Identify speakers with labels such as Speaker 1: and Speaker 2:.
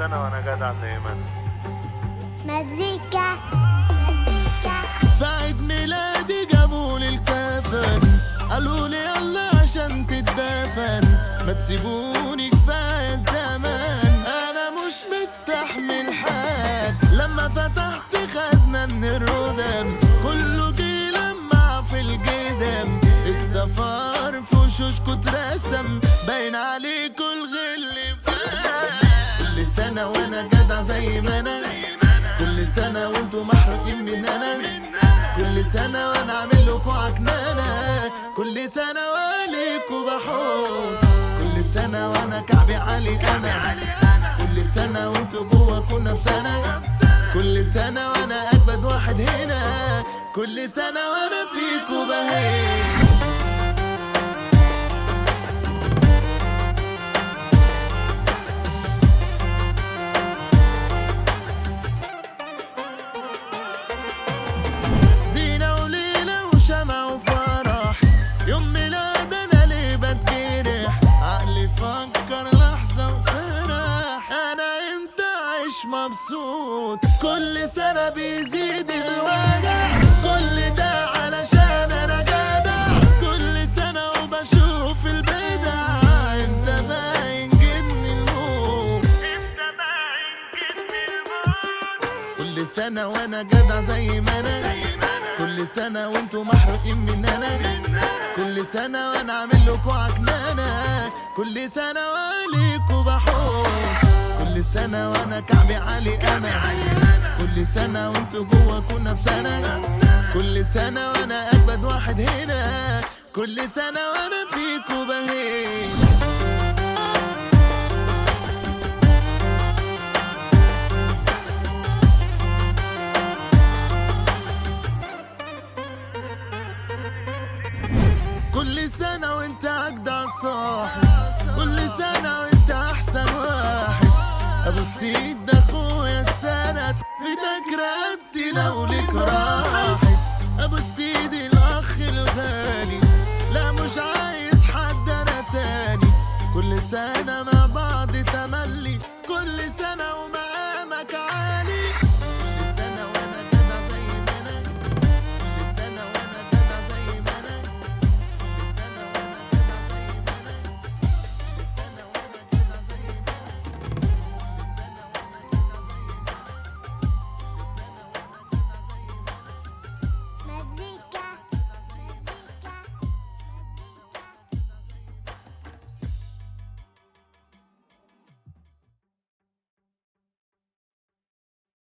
Speaker 1: سنة وانا جدع زي ما انا
Speaker 2: مزيكا مزيكا
Speaker 3: في عيد ميلادي جابولي الكفن قالوا لي يلا عشان تتدفن ما تسيبوني كفايه الزمان انا مش مستحمل حد لما فتحت خزنه من الردم كله جه لمع في الجزم السفر في وشوشكوا اترسم باين عليكوا الغل بجد كل سنه وانا جدع زي ما انا كل سنة وانتوا محروقين من انا كل سنة وانا اعمل لكوا عكنانة كل سنة واليكوا بحوط كل سنة وانا كعبي عالي انا كل سنة وانتوا جوا كنا في سنة كل سنة وانا اجمد واحد هنا كل سنة وانا فيكوا بهيت زينة وليلة وشمع وفرح يوم ميلاد انا ليه بتجرح عقلي فكر لحظة وسرح انا امتى اعيش مبسوط كل سنة بيزيد الوجع كل ده علشان انا جدع كل سنة وبشوف البدع امتى بقى ينجدني الموت كل سنة وانا جدع زي ما انا كل سنة وانتوا محروقين من انا كل سنة وانا اعمل لكوا عكنانة كل سنة واليكوا بحوط كل سنة وانا كعبي عالي انا كل سنة وانتوا جوا كنا في سنة كل سنة وانا اجمد واحد هنا كل سنة وانا فيكوا بهيت كل سنة وانت أجدع صاحب كل سنة وانت أحسن واحد أبو السيد ده أخويا السند فينك رقبتي لو ليك راحت أبو السيد الأخ الغالي لا مش عايز حد أنا تاني كل سنة ما